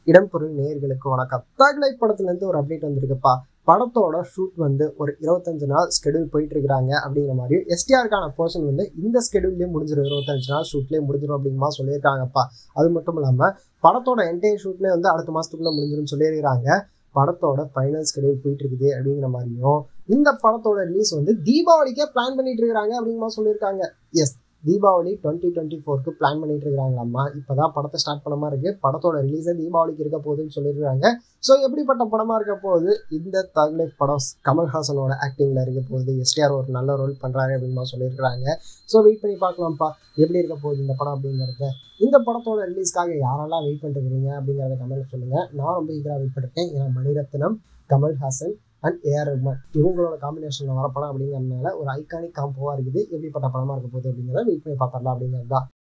இடம் பொருள் நேயர்களுக்கு வணக்கம் தக் லைஃப் படத்துலேருந்து ஒரு அப்டேட் வந்திருக்குப்பா படத்தோட ஷூட் வந்து ஒரு இருபத்தஞ்சு நாள் ஸ்கெடியூல் போயிட்டு இருக்கிறாங்க அப்படிங்கிற மாதிரி எஸ்டிஆருக்கான போர்ஷன் வந்து இந்த ஸ்கெடியூல்லேயே முடிஞ்சிடும் இருபத்தஞ்சு நாள் ஷூட்லேயே முடிஞ்சிடும் அப்படிங்கிற மாதிரி சொல்லியிருக்காங்கப்பா அது மட்டும் இல்லாமல் படத்தோட என்டையர் ஷூட்லேயே வந்து அடுத்த மாதத்துக்குள்ளே முடிஞ்சிடும் சொல்லியிருக்காங்க படத்தோட ஃபைனல் ஸ்கெடியூல் போயிட்டு இருக்குது அப்படிங்கிற மாதிரியும் இந்த படத்தோட ரிலீஸ் வந்து தீபாவளிக்கே பிளான் பண்ணிட்டு இருக்காங்க அப்படிங்கிற மாதிரி சொல்லியிருக்காங்க எஸ் தீபாவளி டுவெண்ட்டி டுவெண்ட்டி ஃபோருக்கு பிளான் பண்ணிட்டு இருக்காங்களாம்மா இப்போதான் படத்தை ஸ்டார்ட் பண்ண மாதிரி இருக்கு படத்தோட ரிலீஸே தீபாவளிக்கு இருக்க போகுதுன்னு சொல்லியிருக்காங்க ஸோ எப்படிப்பட்ட படமா இருக்க போகுது இந்த தக் லைஃப் படம் கமல்ஹாசனோட ஆக்டிங்ல இருக்க போகுது எஸ்டிஆர் ஒரு நல்ல ரோல் பண்றாரு அப்படின்னு மாதிரி சொல்லியிருக்காங்க ஸோ வெயிட் பண்ணி பார்க்கலாம்ப்பா எப்படி இருக்க போகுது இந்த படம் அப்படிங்கிறத இந்த படத்தோட ரிலீஸ்க்காக யாரெல்லாம் வெயிட் பண்ணிட்டு இருக்கீங்க அப்படிங்கிறத கமெண்ட் சொல்லுங்க நான் ரொம்ப ஈகராக வெயிட் பண்ணிருக்கேன் ஏன்னா மணிரத்னம் கமல்ஹாசன் அண்ட் ஏஆர் ரஹ்மான் இவங்களோட காம்பினேஷனில் வர படம் அப்படிங்கிறதுனால ஒரு ஐகானிக் காம்போவாக இருக்குது எப்படிப்பட்ட படமாக இருக்க போகுது அப்படிங்கிறத வெயிட் பண்ணி பார்த்துடலாம் அப்படிங்கிறது தான்